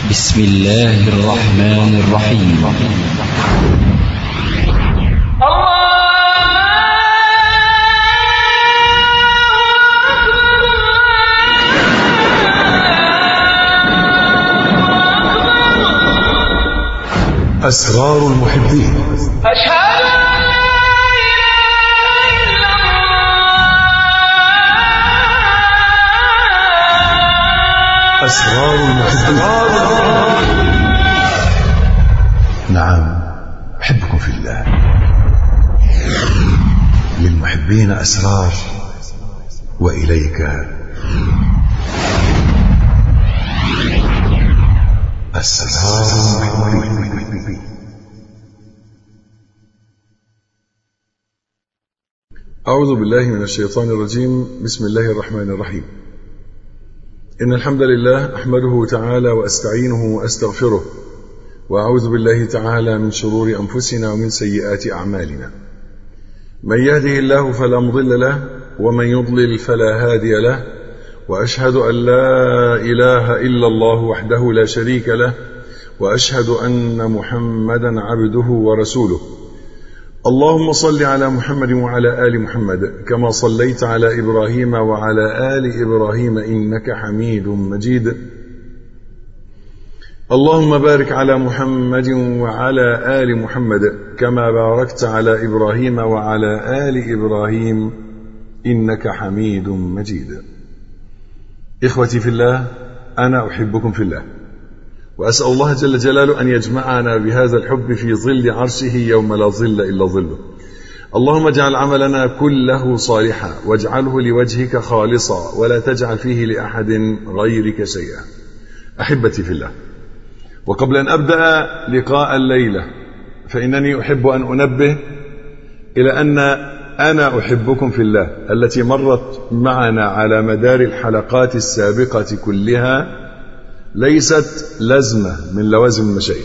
بسم الله الرحمن الرحيم أسرار المحبين أشهد أن لا إله إلا الله أسرار المحبين نعم أحبكم في الله للمحبين أسرار وإليك أسرار المحبين أعوذ بالله من الشيطان الرجيم بسم الله الرحمن الرحيم إن الحمد لله أحمده تعالى وأستعينه وأستغفره وأعوذ بالله تعالى من شرور أنفسنا ومن سيئات أعمالنا من يهده الله فلا مضل له ومن يضلل فلا هادي له وأشهد أن لا إله إلا الله وحده لا شريك له وأشهد أن محمدا عبده ورسوله اللهم صل على محمد وعلى آل محمد كما صليت على إبراهيم وعلى آل إبراهيم إنك حميد مجيد اللهم بارك على محمد وعلى آل محمد كما باركت على إبراهيم وعلى آل إبراهيم إنك حميد مجيد إخوتي في الله أنا أحبكم في الله وأسأل الله جل جلاله أن يجمعنا بهذا الحب في ظل عرشه يوم لا ظل إلا ظله اللهم اجعل عملنا كله صالحا واجعله لوجهك خالصا ولا تجعل فيه لأحد غيرك شيئا أحبتي في الله وقبل أن أبدأ لقاء الليلة فإنني أحب أن أنبه إلى أن أنا أحبكم في الله التي مرت معنا على مدار الحلقات السابقة كلها ليست لزمة من لوازم المشايخ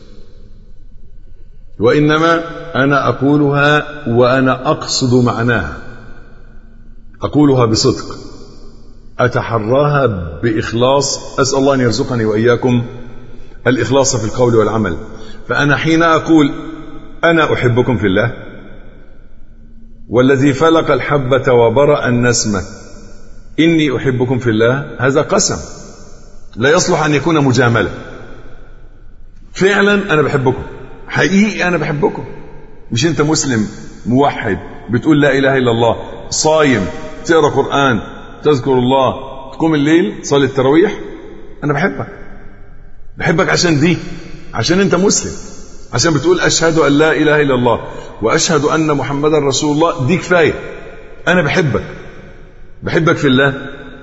وإنما أنا أقولها وأنا أقصد معناها أقولها بصدق أتحراها بإخلاص أسأل الله أن يرزقني وإياكم الإخلاص في القول والعمل فأنا حين أقول أنا أحبكم في الله والذي فلق الحبة وبرأ النسمة إني أحبكم في الله هذا قسم لا يصلح أن يكون مجاملة فعلا أنا بحبكم حقيقي أنا بحبكم مش أنت مسلم موحد بتقول لا إله إلا الله صايم تقرأ قرآن تذكر الله تقوم الليل تصلي التراويح أنا بحبك بحبك عشان دي عشان أنت مسلم عشان بتقول أشهد أن لا إله إلا الله وأشهد أن محمدا رسول الله دي كفاية أنا بحبك بحبك في الله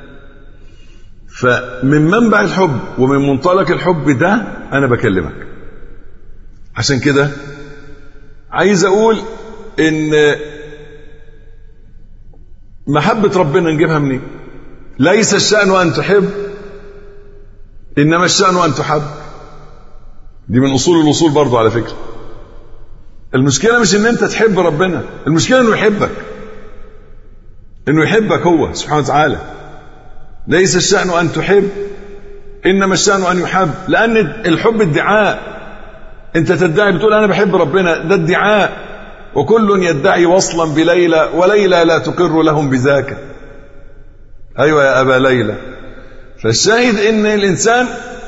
فمن منبع الحب ومن منطلق الحب ده انا بكلمك عشان كده عايز اقول ان محبة ربنا نجيبها منين ليس الشأن أن تحب إنما الشأن أن تحب دي من أصول الوصول برضو على فكرة المشكلة مش إن أنت تحب ربنا المشكلة إنه يحبك إنه يحبك هو سبحانه وتعالى ليس الشأن أن تحب إنما الشأن أن يحب لأن الحب ادعاء أنت تدعي بتقول أنا بحب ربنا ده ادعاء وكل يدعي وصلا بليلى وليلى لا تقر لهم بذاك أيوة يا أبا ليلى فالشاهد إن الإنسان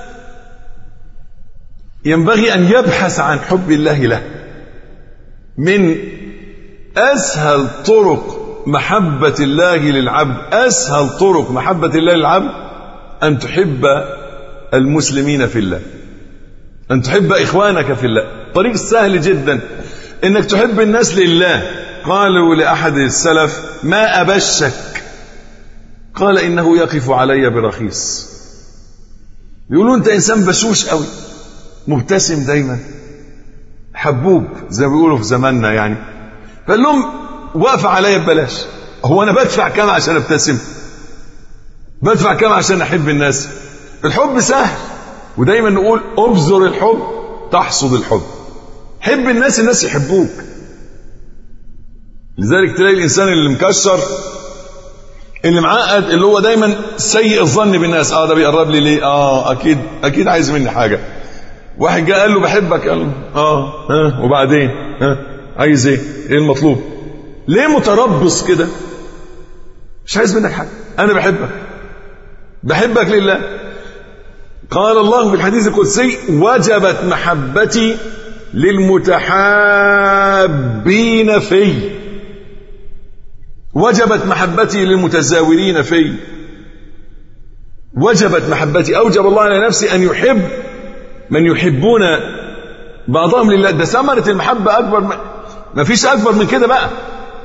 ينبغي أن يبحث عن حب الله له من أسهل طرق محبة الله للعبد أسهل طرق محبة الله للعبد أن تحب المسلمين في الله أن تحب إخوانك في الله طريق سهل جدا إنك تحب الناس لله قالوا لأحد السلف ما أبشك قال إنه يقف علي برخيص يقولوا أنت إنسان بشوش قوي مبتسم دايما حبوب زي ما بيقولوا في زماننا يعني فقال لهم واقف عليا ببلاش هو انا بدفع كام عشان ابتسم بدفع كام عشان احب الناس الحب سهل ودايما نقول ابذر الحب تحصد الحب حب الناس الناس يحبوك لذلك تلاقي الانسان اللي مكشر اللي معقد اللي هو دايما سيء الظن بالناس اه ده بيقرب لي ليه اه اكيد اكيد عايز مني حاجه واحد جه قال له بحبك قال له اه ها وبعدين ها عايز ايه ايه المطلوب ليه متربص كده مش عايز منك حاجه انا بحبك بحبك لله قال الله في الحديث القدسي وجبت محبتي للمتحابين في وجبت محبتي للمتزاورين في وجبت محبتي اوجب الله على نفسي ان يحب من يحبون بعضهم لله ده ثمرة المحبة أكبر من ما فيش أكبر من كده بقى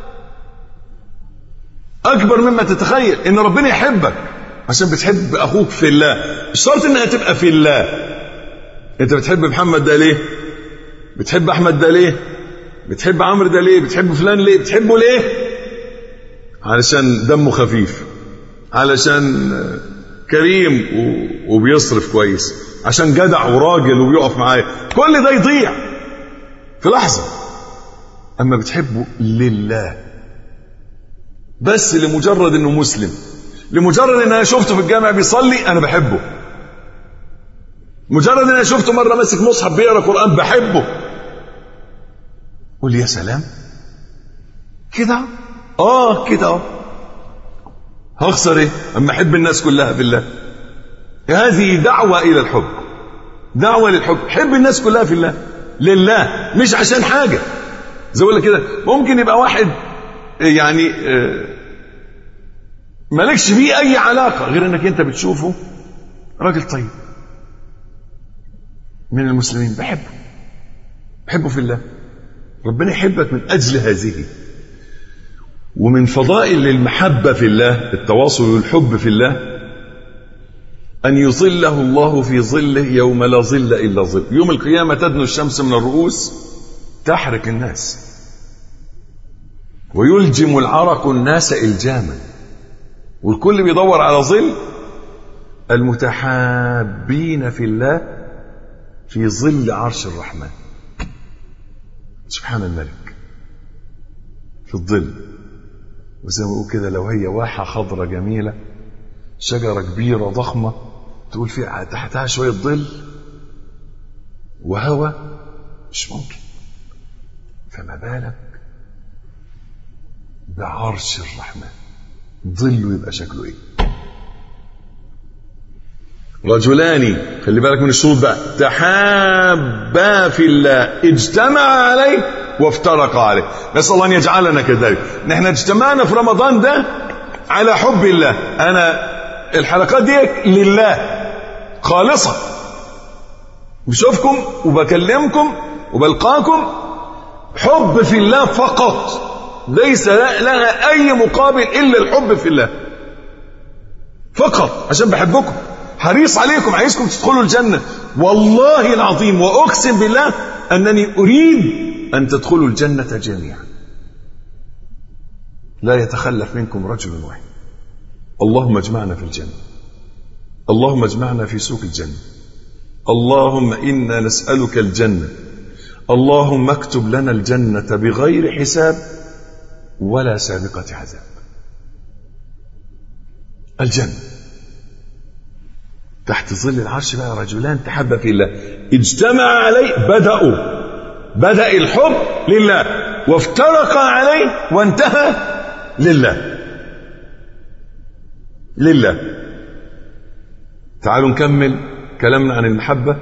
أكبر مما تتخيل إن ربنا يحبك عشان بتحب أخوك في الله مش شرط إنها تبقى في الله أنت بتحب محمد ده ليه؟ بتحب أحمد ده ليه؟ بتحب عمرو ده ليه؟ بتحب فلان ليه؟ بتحبه ليه؟ علشان دمه خفيف علشان كريم وبيصرف كويس عشان جدع وراجل وبيقف معايا كل ده يضيع في لحظة أما بتحبه لله بس لمجرد انه مسلم لمجرد ان انا شفته في الجامع بيصلي انا بحبه مجرد ان انا شفته مره ماسك مصحف بيقرا قران بحبه قول يا سلام كده اه كده اه هخسر ايه اما احب الناس كلها في الله هذه دعوة إلى الحب دعوة للحب حب الناس كلها في الله لله مش عشان حاجة زي ما كده ممكن يبقى واحد يعني مالكش بيه أي علاقة غير إنك أنت بتشوفه راجل طيب من المسلمين بحبه بحبه في الله ربنا يحبك من أجل هذه ومن فضائل المحبة في الله التواصل والحب في الله أن يظله الله في ظله يوم لا ظل إلا ظل يوم القيامة تدنو الشمس من الرؤوس تحرق الناس ويلجم العرق الناس إلجاما والكل بيدور على ظل المتحابين في الله في ظل عرش الرحمن سبحان الملك في الظل وزي ما بقول كده لو هي واحة خضرة جميلة شجرة كبيرة ضخمة تقول فيها تحتها شوية ظل وهواء مش ممكن فما بالك بعرش الرحمن ظله يبقى شكله ايه رجلان خلي بالك من الشروط بقى تحابا في الله اجتمع عليه وافترقا عليه نسال الله ان يجعلنا كذلك نحن اجتمعنا في رمضان ده على حب الله انا الحلقات دي لله خالصة بشوفكم وبكلمكم وبلقاكم حب في الله فقط ليس لها أي مقابل إلا الحب في الله فقط عشان بحبكم حريص عليكم عايزكم تدخلوا الجنة والله العظيم وأقسم بالله أنني أريد أن تدخلوا الجنة جميعا لا يتخلف منكم رجل واحد اللهم اجمعنا في الجنة اللهم اجمعنا في سوق الجنة اللهم إنا نسألك الجنة اللهم اكتب لنا الجنة بغير حساب ولا سابقة عذاب الجنة تحت ظل العرش بقى رجلان تحبا في الله اجتمع عليه بدأوا بدأ الحب لله وافترقا عليه وانتهى لله لله تعالوا نكمل كلامنا عن المحبة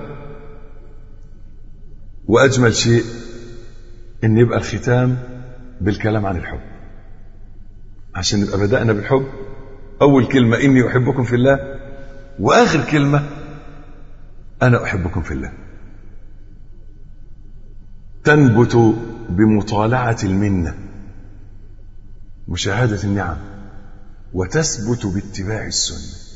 وأجمل شيء إن يبقى الختام بالكلام عن الحب عشان نبقى بدأنا بالحب أول كلمة إني أحبكم في الله وآخر كلمة أنا أحبكم في الله تنبت بمطالعة المنة مشاهدة النعم وتثبت باتباع السنة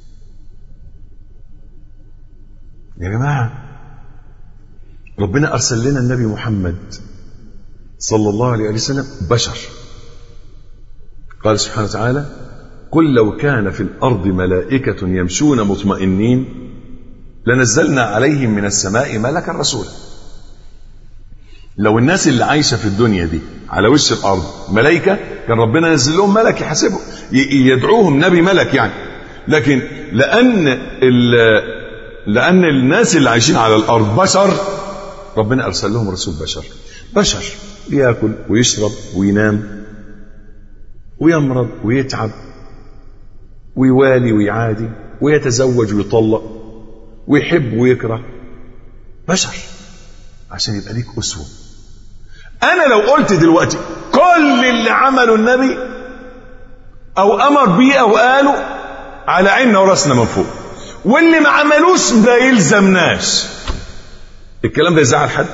يا جماعة ربنا أرسل لنا النبي محمد صلى الله عليه وسلم بشر قال سبحانه وتعالى قل لو كان في الأرض ملائكة يمشون مطمئنين لنزلنا عليهم من السماء ملكا رسولا لو الناس اللي عايشه في الدنيا دي على وش الارض ملائكه كان ربنا ينزل لهم ملك يحاسبهم ي- يدعوهم نبي ملك يعني لكن لان ال- لان الناس اللي عايشين على الارض بشر ربنا ارسل لهم رسول بشر بشر ياكل ويشرب وينام ويمرض ويتعب ويوالي ويعادي ويتزوج ويطلق ويحب ويكره بشر عشان يبقى ليك اسوه انا لو قلت دلوقتي كل اللي عمله النبي او امر بيه او قاله على عيننا وراسنا من فوق واللي ما عملوش ما يلزمناش الكلام ده يزعل حد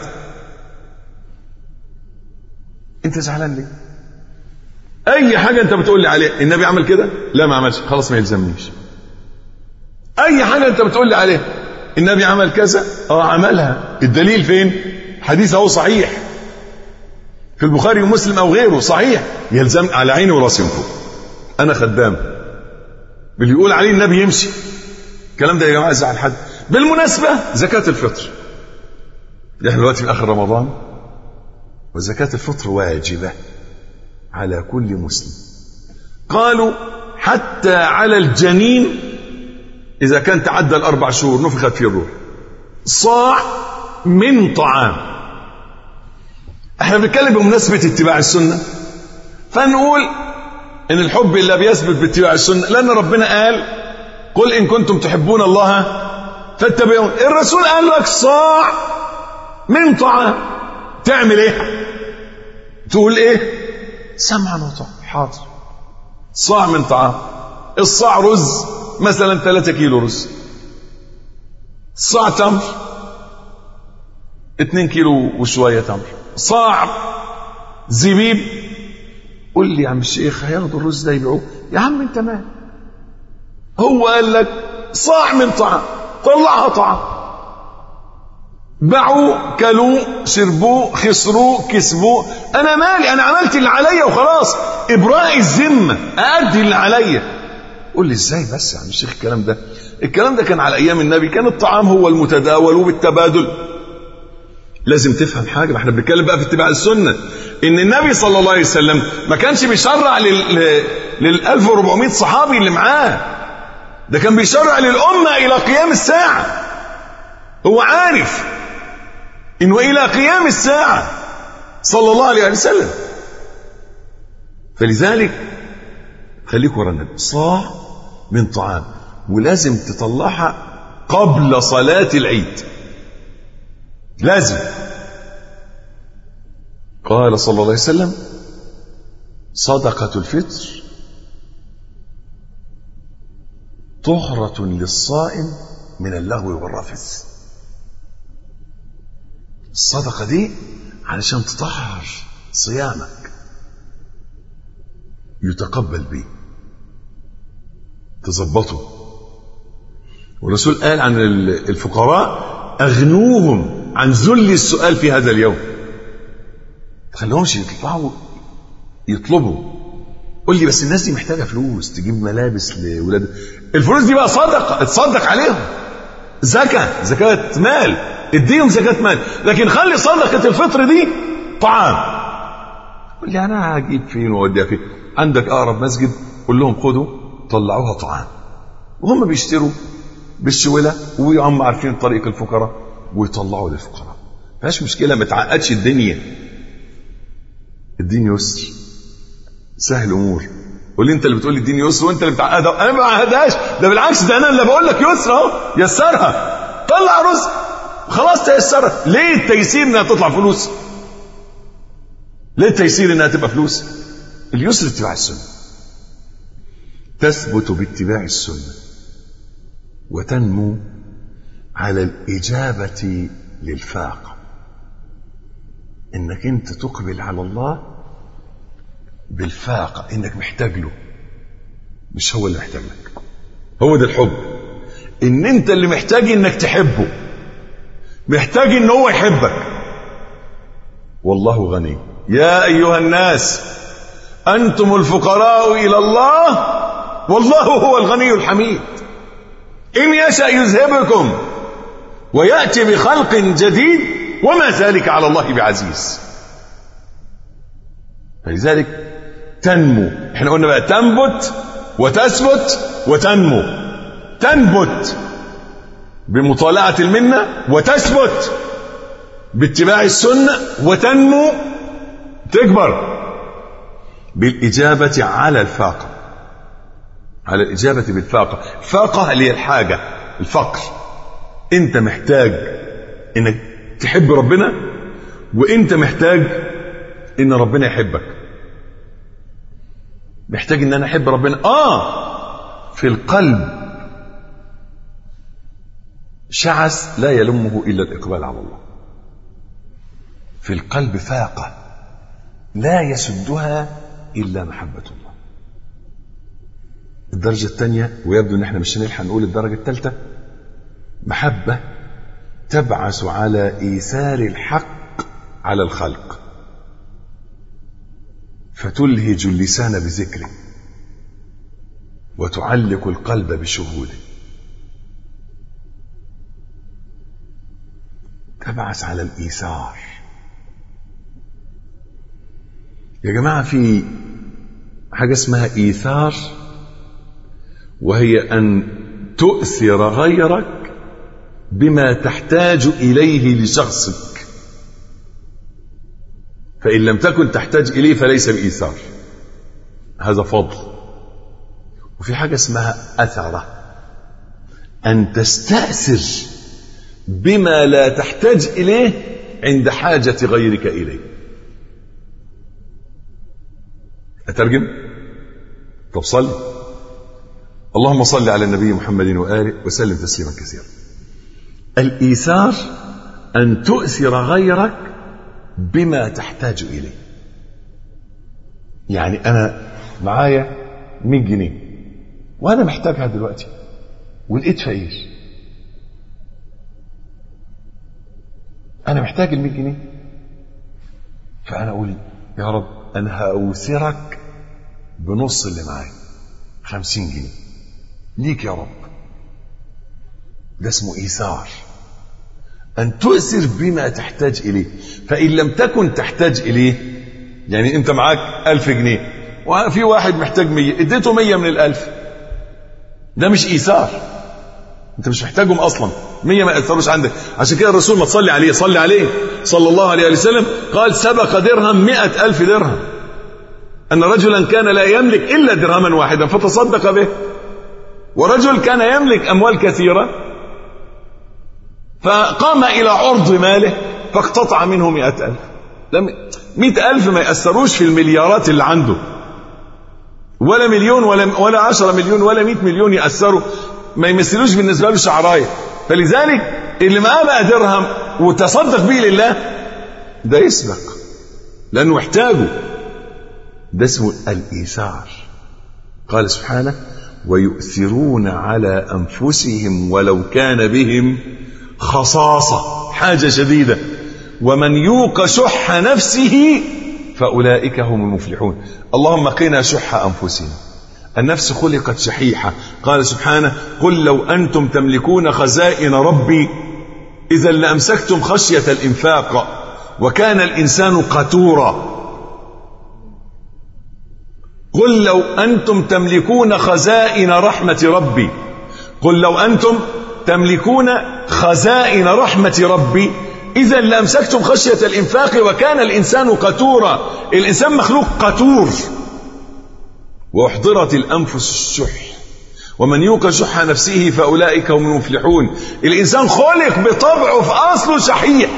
انت زعلان ليه اي حاجه انت بتقول لي عليها النبي عمل كده لا ما عملش خلاص ما يلزمنيش اي حاجه انت بتقول لي عليها النبي عمل كذا اه عملها الدليل فين حديث اهو صحيح في البخاري ومسلم او غيره صحيح يلزم على عيني وراسي من فوق انا خدام اللي يقول عليه النبي يمشي الكلام ده يا جماعه يزعل حد بالمناسبه زكاه الفطر احنا دلوقتي في اخر رمضان وزكاه الفطر واجبه على كل مسلم قالوا حتى على الجنين إذا كان تعدى الأربع شهور نفخت فيه الروح صاع من طعام احنا بنتكلم بمناسبة اتباع السنة فنقول ان الحب الا بيثبت باتباع السنة لان ربنا قال قل ان كنتم تحبون الله فاتبعون الرسول قال لك صاع من طعام تعمل ايه تقول ايه سمعا وطاعة حاضر صاع من طعام الصاع رز مثلا 3 كيلو رز صاع تمر 2 كيلو وشويه تمر صاع زبيب قول لي يا عم الشيخ هياخدوا الرز ده يبيعوه يا عم انت مال هو قال لك صاع من طعام طلعها طعام باعوا كلوا شربوا خسروا كسبوا انا مالي انا عملت اللي عليا وخلاص ابراء الذمه ادي اللي عليا قول لي ازاي بس يا عم الشيخ الكلام ده الكلام ده كان على ايام النبي كان الطعام هو المتداول وبالتبادل لازم تفهم حاجه ما احنا بنتكلم بقى في اتباع السنه ان النبي صلى الله عليه وسلم ما كانش بيشرع لل لل 1400 صحابي اللي معاه ده كان بيشرع للامه الى قيام الساعه هو عارف انه الى قيام الساعه صلى الله عليه وسلم فلذلك خليك ورا النبي صاع من طعام ولازم تطلعها قبل صلاة العيد لازم قال صلى الله عليه وسلم صدقة الفطر طهرة للصائم من اللغو والرفث الصدقة دي علشان تطهر صيامك يتقبل به تظبطه والرسول قال عن الفقراء اغنوهم عن ذل السؤال في هذا اليوم تخليهمش يطلعوا يطلبوا قول لي بس الناس دي محتاجه فلوس تجيب ملابس لاولاد الفلوس دي بقى صدقه اتصدق عليهم زكاه زكاه مال اديهم زكاه مال لكن خلي صدقه الفطر دي طعام قول لي انا هجيب فين واوديها فين عندك اقرب مسجد قول لهم خدوا طلعوها طعام وهم بيشتروا بالشوله وهم عارفين طريق الفقراء ويطلعوا للفقراء فيهاش مشكله ما تعقدش الدنيا الدين يسر سهل امور قول لي انت اللي بتقول لي الدين يسر وانت اللي بتعقدها انا ما بعقدهاش ده بالعكس ده انا اللي بقول لك يسر اهو يسرها طلع رزق خلاص تيسرت ليه التيسير انها تطلع فلوس ليه التيسير انها تبقى فلوس اليسر اتباع السنه تثبت باتباع السنه وتنمو على الاجابه للفاقه انك انت تقبل على الله بالفاقه انك محتاج له مش هو اللي محتاج لك هو ده الحب ان انت اللي محتاج انك تحبه محتاج ان هو يحبك والله غني يا ايها الناس انتم الفقراء الى الله والله هو الغني الحميد ان يشا يذهبكم وياتي بخلق جديد وما ذلك على الله بعزيز فلذلك تنمو احنا قلنا بقى تنبت وتثبت وتنمو تنبت بمطالعة المنة وتثبت باتباع السنة وتنمو تكبر بالإجابة على الفاقة على الإجابة بالفاقة فاقة اللي هي الحاجة الفقر أنت محتاج إنك تحب ربنا وأنت محتاج إن ربنا يحبك محتاج إن أنا أحب ربنا آه في القلب شعث لا يلمه إلا الإقبال على الله في القلب فاقة لا يسدها إلا محبة الله الدرجة الثانية ويبدو ان احنا مش هنلحق نقول الدرجة الثالثة محبة تبعث على إيثار الحق على الخلق فتلهج اللسان بذكره وتعلق القلب بشهوده تبعث على الإيثار يا جماعة في حاجة اسمها إيثار وهي أن تؤثر غيرك بما تحتاج إليه لشخصك فإن لم تكن تحتاج إليه فليس بإيثار هذا فضل وفي حاجة اسمها أثرة أن تستأثر بما لا تحتاج إليه عند حاجة غيرك إليه أترجم طب صلي اللهم صل على النبي محمد وآله وسلم تسليما كثيرا الإيثار أن تؤثر غيرك بما تحتاج إليه يعني أنا معايا 100 جنيه وأنا محتاجها دلوقتي ولقيت فقير أنا محتاج ال 100 جنيه فأنا أقول يا رب أنا هأوثرك بنص اللي معايا 50 جنيه ليك يا رب ده اسمه إيثار أن تؤثر بما تحتاج إليه فإن لم تكن تحتاج إليه يعني أنت معاك ألف جنيه وفي واحد محتاج مية اديته مية من الألف ده مش إيثار أنت مش محتاجهم أصلا مية ما يأثروش عندك عشان كده الرسول ما تصلي عليه صلي عليه صلى الله عليه وسلم قال سبق درهم مئة ألف درهم أن رجلا كان لا يملك إلا درهما واحدا فتصدق به ورجل كان يملك أموال كثيرة فقام إلى عرض ماله فاقتطع منه مئة ألف لم مئة ألف ما يأثروش في المليارات اللي عنده ولا مليون ولا ولا عشرة مليون ولا مئة مليون يأثروا ما يمثلوش بالنسبة له شعراية فلذلك اللي معاه بقى درهم وتصدق به لله ده يسبق لأنه محتاجه ده اسمه الإيثار قال سبحانه ويؤثرون على أنفسهم ولو كان بهم خصاصة حاجة شديدة ومن يوق شح نفسه فأولئك هم المفلحون اللهم قنا شح أنفسنا النفس خلقت شحيحة قال سبحانه قل لو أنتم تملكون خزائن ربي إذا لأمسكتم خشية الإنفاق وكان الإنسان قتورا قل لو أنتم تملكون خزائن رحمة ربي قل لو أنتم تملكون خزائن رحمة ربي إذا لأمسكتم خشية الإنفاق وكان الإنسان قتورا الإنسان مخلوق قتور وأحضرت الأنفس الشح ومن يوق شح نفسه فأولئك هم المفلحون الإنسان خلق بطبعه في أصله شحيح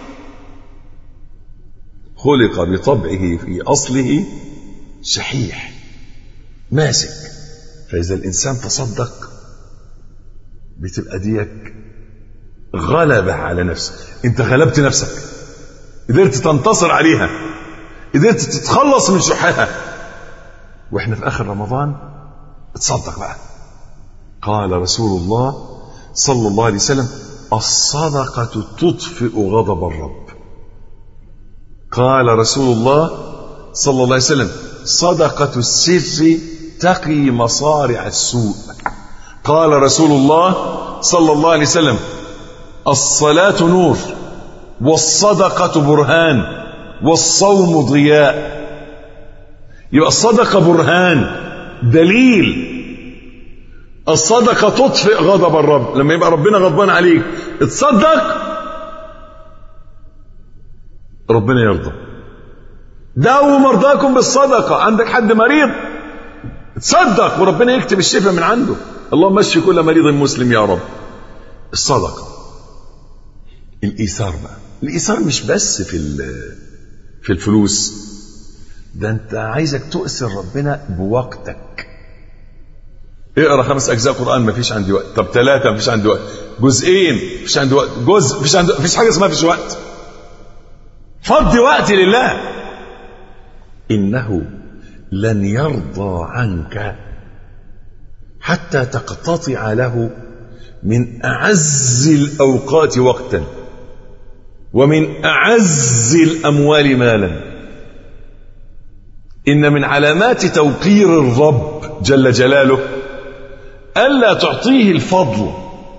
خلق بطبعه في أصله شحيح ماسك فإذا الإنسان تصدق بتبقى ديك غلبة على نفسك انت غلبت نفسك قدرت تنتصر عليها قدرت تتخلص من شحها واحنا في اخر رمضان اتصدق بقى قال رسول الله صلى الله عليه وسلم الصدقة تطفئ غضب الرب قال رسول الله صلى الله عليه وسلم صدقة السر تقي مصارع السوء قال رسول الله صلى الله عليه وسلم الصلاة نور والصدقة برهان والصوم ضياء يبقى الصدقة برهان دليل الصدقة تطفئ غضب الرب لما يبقى ربنا غضبان عليك اتصدق ربنا يرضى داووا مرضاكم بالصدقة عندك حد مريض تصدق وربنا يكتب الشفاء من عنده اللهم اشفي كل مريض مسلم يا رب الصدقة الإيثار بقى الإيثار مش بس في في الفلوس ده أنت عايزك تؤثر ربنا بوقتك اقرا خمس اجزاء قران ما فيش عندي وقت طب ثلاثه ما فيش عندي وقت جزئين ما فيش عندي وقت جزء ما فيش عندي ما فيش حاجه اسمها فيش وقت فضي وقت لله انه لن يرضى عنك حتى تقتطع له من اعز الاوقات وقتا ومن اعز الاموال مالا ان من علامات توقير الرب جل جلاله الا تعطيه الفضل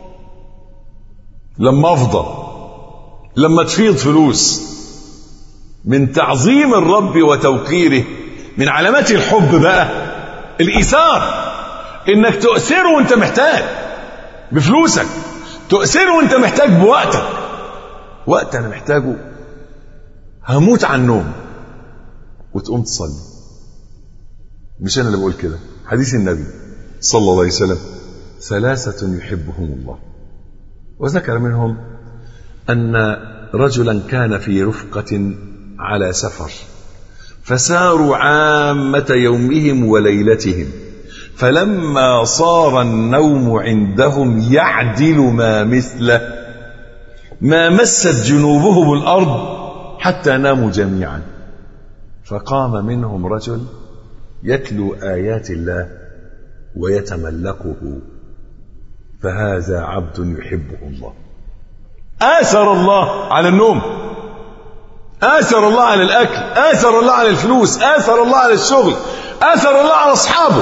لما افضى لما تفيض فلوس من تعظيم الرب وتوقيره من علامات الحب بقى الايثار انك تؤثره وانت محتاج بفلوسك تؤثره وانت محتاج بوقتك وقت انا محتاجه هموت عن النوم وتقوم تصلي مش انا اللي بقول كده حديث النبي صلى الله عليه وسلم ثلاثة يحبهم الله وذكر منهم أن رجلا كان في رفقة على سفر فساروا عامة يومهم وليلتهم فلما صار النوم عندهم يعدل ما مثله ما مست جنوبهم الأرض حتى ناموا جميعا فقام منهم رجل يتلو آيات الله ويتملقه فهذا عبد يحبه الله آثر الله على النوم آثر الله على الأكل آثر الله على الفلوس آثر الله على الشغل آثر الله على أصحابه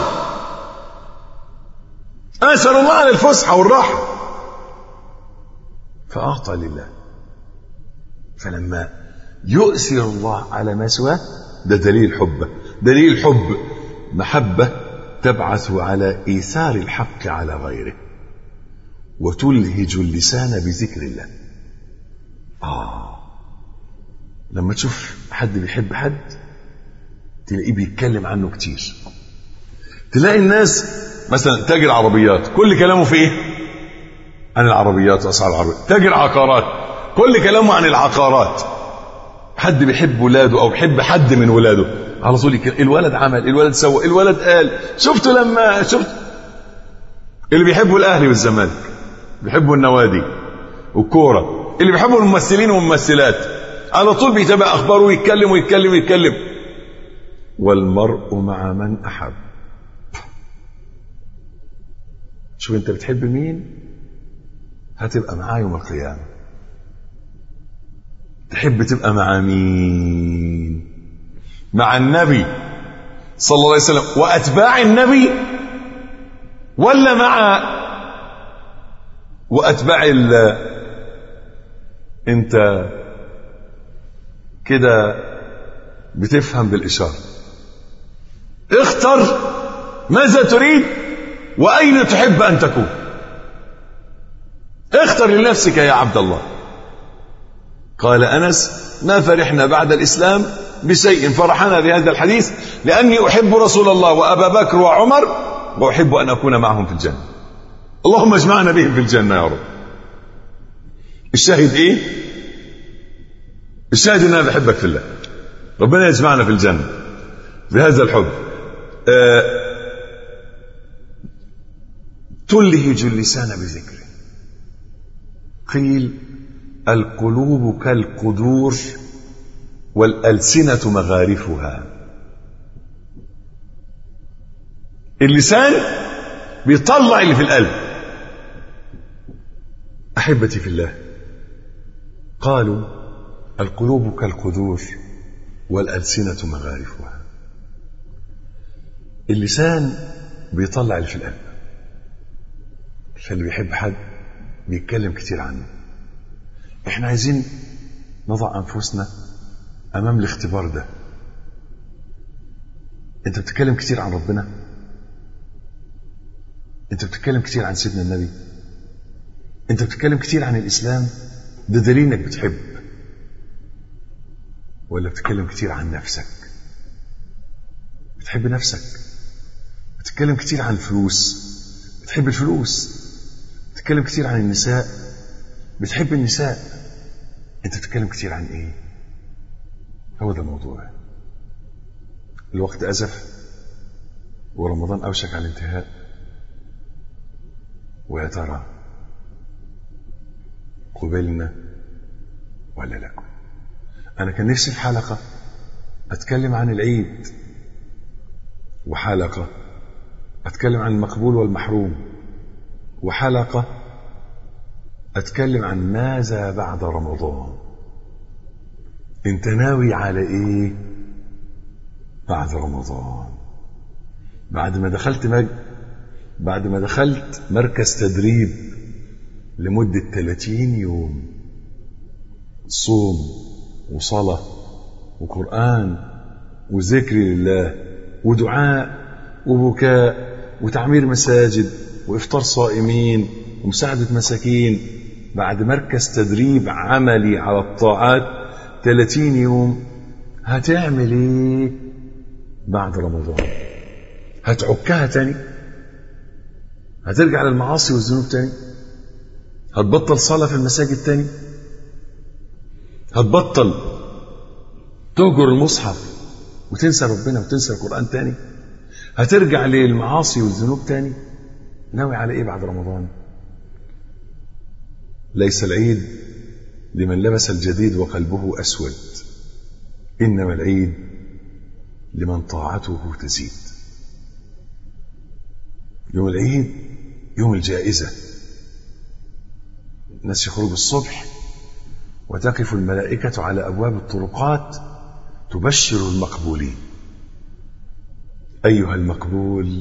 آثر الله على الفسحة والراحة فأعطى لله فلما يؤثر الله على ما سواه ده دليل حبه دليل الحب محبة تبعث على إيثار الحق على غيره وتلهج اللسان بذكر الله آه لما تشوف حد بيحب حد تلاقيه بيتكلم عنه كتير تلاقي الناس مثلا تاجر عربيات كل كلامه في ايه عن العربيات واسعار العربيات تاجر عقارات كل كلامه عن العقارات حد بيحب ولاده او بيحب حد من ولاده على طول يك- الولد عمل الولد سوى الولد قال شفته لما شفت اللي بيحبوا الاهلي والزمالك بيحبوا النوادي والكوره اللي بيحبوا الممثلين والممثلات على طول بيتابع اخباره ويتكلم ويتكلم ويتكلم والمرء مع من احب شوف انت بتحب مين هتبقى معاه يوم القيامه تحب تبقى مع مين مع النبي صلى الله عليه وسلم واتباع النبي ولا مع واتباع ال انت كده بتفهم بالاشاره اختر ماذا تريد واين تحب ان تكون اختر لنفسك يا عبد الله قال انس ما فرحنا بعد الاسلام بشيء فرحنا بهذا الحديث لاني احب رسول الله وابا بكر وعمر واحب ان اكون معهم في الجنه اللهم اجمعنا بهم في الجنه يا رب الشاهد ايه الشاهد ان انا بحبك في الله ربنا يجمعنا في الجنه بهذا الحب آه تلهج اللسان بذكره قيل القلوب كالقدور والألسنة مغارفها اللسان بيطلع اللي في القلب أحبتي في الله قالوا القلوب كالقدور والألسنة مغارفها اللسان بيطلع اللي في القلب فاللي بيحب حد بيتكلم كتير عنه احنا عايزين نضع أنفسنا أمام الاختبار ده أنت بتتكلم كتير عن ربنا أنت بتتكلم كتير عن سيدنا النبي أنت بتتكلم كتير عن الإسلام ده دليل إنك بتحب ولا بتتكلم كتير عن نفسك بتحب نفسك بتتكلم كتير عن الفلوس بتحب الفلوس بتتكلم كتير عن النساء بتحب النساء انت بتتكلم كتير عن ايه هو ده الموضوع الوقت ازف ورمضان اوشك على الانتهاء ويا ترى قبلنا ولا لا انا كان نفسي في حلقه اتكلم عن العيد وحلقه اتكلم عن المقبول والمحروم وحلقه اتكلم عن ماذا بعد رمضان انت ناوي على ايه بعد رمضان بعد ما دخلت مج... بعد ما دخلت مركز تدريب لمدة 30 يوم صوم وصلاة وقرآن وذكر لله ودعاء وبكاء وتعمير مساجد وإفطار صائمين ومساعدة مساكين بعد مركز تدريب عملي على الطاعات 30 يوم هتعمل ايه بعد رمضان هتعكها تاني هترجع للمعاصي والذنوب تاني هتبطل صلاة في المساجد تاني هتبطل تهجر المصحف وتنسى ربنا وتنسى القرآن تاني هترجع للمعاصي والذنوب تاني ناوي على ايه بعد رمضان ليس العيد لمن لبس الجديد وقلبه اسود انما العيد لمن طاعته تزيد يوم العيد يوم الجائزه الناس يخرجوا الصبح وتقف الملائكه على ابواب الطرقات تبشر المقبولين ايها المقبول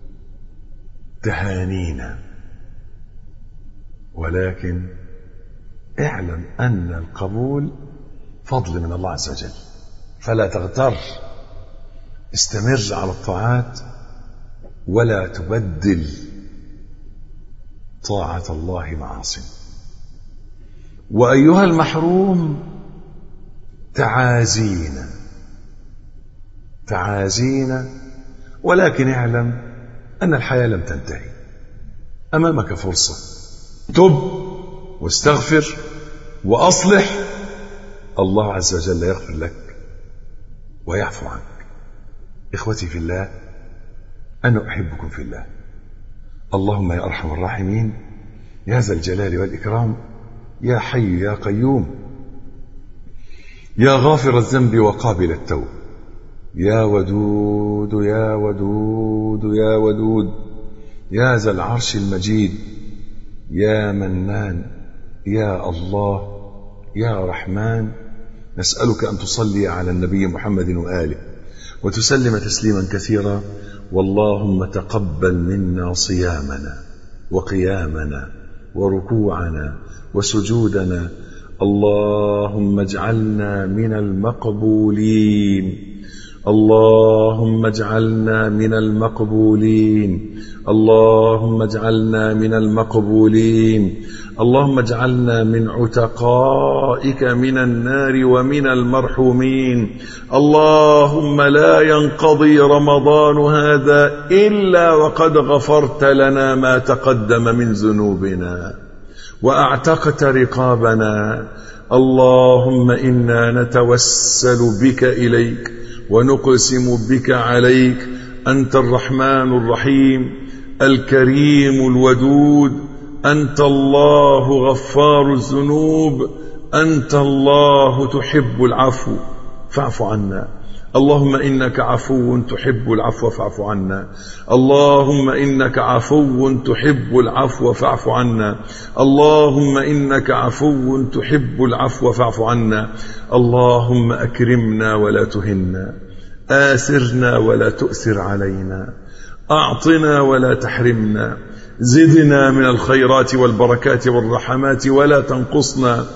تهانينا ولكن اعلم ان القبول فضل من الله عز وجل فلا تغتر استمر على الطاعات ولا تبدل طاعه الله معاصي وايها المحروم تعازينا تعازينا ولكن اعلم ان الحياه لم تنتهي امامك فرصه تب واستغفر واصلح الله عز وجل يغفر لك ويعفو عنك اخوتي في الله انا احبكم في الله اللهم يا ارحم الراحمين يا ذا الجلال والاكرام يا حي يا قيوم يا غافر الذنب وقابل التوب يا ودود يا ودود يا ودود يا ذا العرش المجيد يا منان يا الله يا رحمن نسألك أن تصلي على النبي محمد وآله وتسلم تسليما كثيرا واللهم تقبل منا صيامنا وقيامنا وركوعنا وسجودنا اللهم اجعلنا من المقبولين اللهم اجعلنا من المقبولين اللهم اجعلنا من المقبولين اللهم اجعلنا من عتقائك من النار ومن المرحومين اللهم لا ينقضي رمضان هذا الا وقد غفرت لنا ما تقدم من ذنوبنا واعتقت رقابنا اللهم انا نتوسل بك اليك ونقسم بك عليك انت الرحمن الرحيم الكريم الودود انت الله غفار الذنوب انت الله تحب العفو فاعف عنا اللهم انك عفو تحب العفو فاعف عنا اللهم انك عفو تحب العفو فاعف عنا اللهم انك عفو تحب العفو فاعف عنا اللهم اكرمنا ولا تهنا آثرنا ولا تؤثر علينا أعطنا ولا تحرمنا زدنا من الخيرات والبركات والرحمات ولا تنقصنا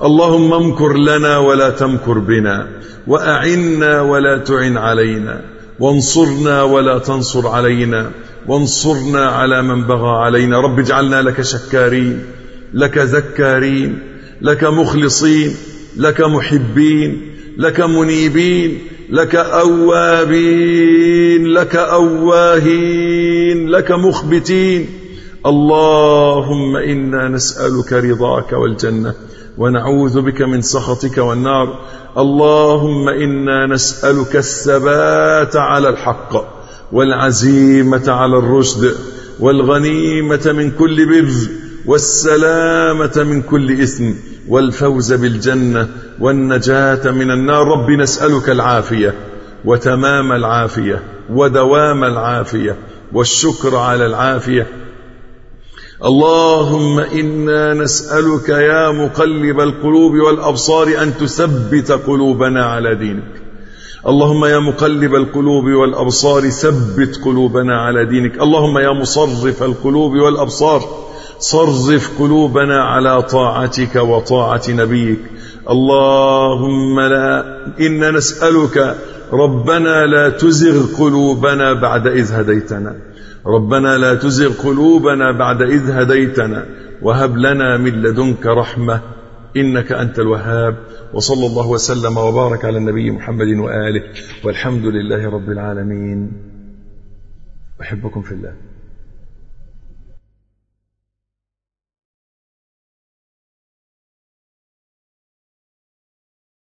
اللهم امكر لنا ولا تمكر بنا وأعنا ولا تعن علينا وانصرنا ولا تنصر علينا وانصرنا على من بغى علينا رب اجعلنا لك شكارين لك ذكارين لك مخلصين لك محبين لك منيبين لك أوابين لك أواهين لك مخبتين اللهم إنا نسألك رضاك والجنة ونعوذ بك من سخطك والنار اللهم إنا نسألك الثبات على الحق والعزيمة على الرشد والغنيمة من كل بر والسلامة من كل إثم والفوز بالجنة والنجاة من النار رب نسألك العافية وتمام العافية ودوام العافية والشكر على العافية اللهم إنا نسألك يا مقلب القلوب والأبصار أن تثبت قلوبنا على دينك اللهم يا مقلب القلوب والأبصار ثبت قلوبنا على دينك اللهم يا مصرف القلوب والأبصار صرف قلوبنا على طاعتك وطاعة نبيك اللهم لا إنا نسألك ربنا لا تزغ قلوبنا بعد إذ هديتنا ربنا لا تزغ قلوبنا بعد إذ هديتنا وهب لنا من لدنك رحمة إنك أنت الوهاب وصلى الله وسلم وبارك على النبي محمد وآله والحمد لله رب العالمين أحبكم في الله